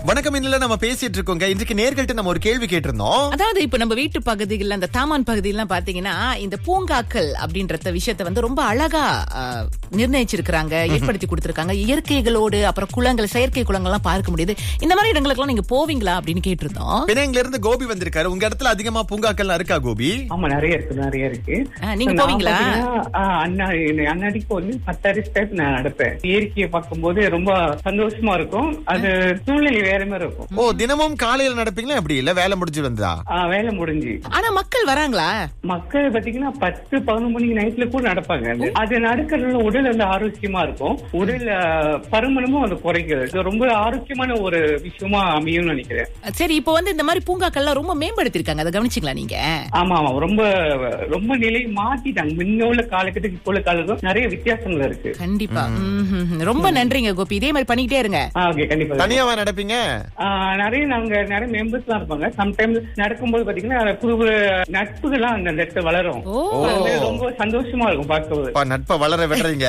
வணக்கம் இன்னில நம்ம பேசிட்டு இருக்கோங்க இன்றைக்கு நேர்கள்ட்ட நம்ம ஒரு கேள்வி கேட்டிருந்தோம் அதாவது இப்ப நம்ம வீட்டு பகுதிகள்ல அந்த தாமான் பகுதியெல்லாம் பாத்தீங்கன்னா இந்த பூங்காக்கள் அப்படின்ற விஷயத்த வந்து ரொம்ப அழகா ஆ, நிர்ணயிச்சிருக்கிறாங்க ஏற்படுத்தி கொடுத்திருக்காங்க இயற்கைகளோடு அப்புறம் குளங்கள் செயற்கை குளங்கள் எல்லாம் பார்க்க முடியுது இந்த மாதிரி இடங்களுக்கெல்லாம் நீங்க போவீங்களா அப்படின்னு கேட்டிருந்தோம் பிணையங்கல இருந்து கோபி வந்திருக்காரு உங்க இடத்துல அதிகமா பூங்காக்கள்லாம் இருக்கா கோபி ஆமா நிறைய இருக்கு நிறைய இருக்கு ஆ, நீங்க So, நான் போவீங்களா? பாத்தீங்கன்னா, ஆ, அண்ணா என்னை அண்ணாடிக்கு வந்து பத்தாயிரம் ஸ்டெப் நான் நடப்பேன் இயற்கையை பார்க்கும்போது ரொம்ப சந்தோஷமா இருக்கும் அது சூழ்நிலை வேற மாதிரி இருக்கும் ஓ தினமும் காலையில நடப்பீங்களா எப்படி இல்ல வேலை முடிஞ்சு வந்தா ஆ, வேலை முடிஞ்சு ஆனா மக்கள் வராங்களா மக்கள் பாத்தீங்கன்னா பத்து பதினொன்று மணிக்கு நைட்ல கூட நடப்பாங்க அது. அது நடக்கிறதுல உடல் வந்து ஆரோக்கியமா இருக்கும் உடல் ஆ, பருமனமும் அது குறைக்கிறது இது ரொம்ப ஆரோக்கியமான ஒரு விஷயமா அமையும்னு நினைக்கிறேன் சரி இப்போ வந்து இந்த மாதிரி பூங்காக்கள்லாம் ரொம்ப மேம்படுத்திருக்காங்க அதை கவனிச்சிங்களா நீங்க ஆமா ஆமா ரொம்ப ரொம்ப நிலை மாத்திட்டாங்க முன்ன உள்ள காலகட்டத்துக்கு இப்போ உள்ள காலத்துக்கும் நிறைய வித்தியாசங்கள் இருக்கு கண்டிப்பா ம்ஹும். ரொம்ப நன்றிங்க கோபி இதே மாதிரி பண்ணிக்கிட்டே இருங்க ஓகே கண்டிப்பா தனியாவா நடப்பீங்க ஆஹ் நிறைய நாங்க நிறைய மெம்பர்ஸ் எல்லாம் இருப்பாங்க சம்டைம்ஸ் நடக்கும்போது பாத்தீங்கன்னா புது புது நட்புகள்லாம் அந்த இடத்துல வளரும் ஓ அது ரொம்ப சந்தோஷமா இருக்கும் பார்க்கும்போது அப்பா, நட்பை வளர விடுறீங்க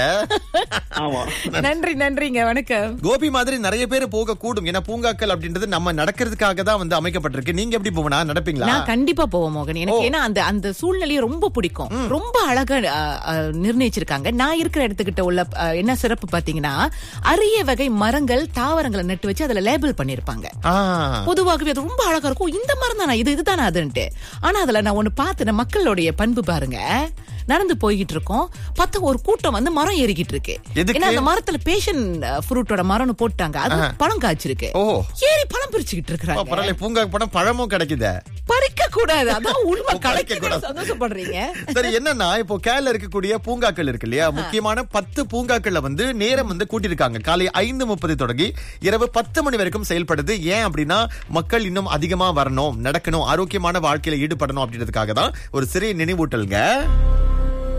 ஆமா நன்றி நன்றிங்க வணக்கம் கோபி மாதிரி நிறைய பேர் போக கூடும் ஏன்னா பூங்காக்கள் அப்படின்றது நம்ம நடக்கிறதுக்காக தான் வந்து அமைக்கப்பட்டிருக்கு நீங்க எப்படி போவனா நடப்பீங்களா நான் கண்டிப்பா போவேன் மோகன் எனக்கு ஏன்னா அந்த அந்த சூழ்நிலையை ரொம்ப பிடிக்கும் ரொம்ப அழகா அ, அ, நிர்ணயிச்சிருக்காங்க நான் இருக்கிற இடத்துக்கிட்ட உள்ள அ, என்ன சிறப்பு பாத்தீங்கன்னா அரிய வகை மரங்கள் தாவரங்களை நட்டு வச்சு அதுல லேபிள் பண்ணிருப்பாங்க ஆ, பொதுவாகவே அது ரொம்ப அழகா இருக்கும் இந்த மரம் தானா இது இதுதானா அதுன்ட்டு ஆனா அதுல நான் ஒண்ணு பார்த்தேன் மக்களுடைய பண்பு பாருங்க நடந்து போய்கிட்டு இருக்கோம் பார்த்தா ஒரு கூட்டம் வந்து மரம் ஏறிக்கிட்டு இருக்கு எதுக்கு? ஏன்னா அந்த மரத்துல பேஷன் ஃப்ரூட்டோட மரம்னு போட்டாங்க அது பழம் காய்ச்சிருக்கு ஓ ஏறி பழம் பிரிச்சுக்கிட்டு அப்பா, இருக்கிறாங்க பரவாயில்ல பூங்காக்கு போனா பழமும் கிடைக்குதே பறிக்க கூடாது அதான் உண்மை பறிக்க கலைக்க கூடாது. சந்தோஷப்படுறீங்க சரி என்னன்னா இப்போ கேரள இருக்கக்கூடிய பூங்காக்கள் இருக்கு இல்லையா முக்கியமான பத்து பூங்காக்கள்ல வந்து நேரம் வந்து கூட்டியிருக்காங்க காலை ஐந்து முப்பது தொடங்கி இரவு பத்து மணி வரைக்கும் செயல்படுது ஏன் அப்படின்னா மக்கள் இன்னும் அதிகமா வரணும் நடக்கணும் ஆரோக்கியமான வாழ்க்கையில ஈடுபடணும் அப்படின்றதுக்காக தான் ஒரு சிறிய நினைவூட்டல்ங்க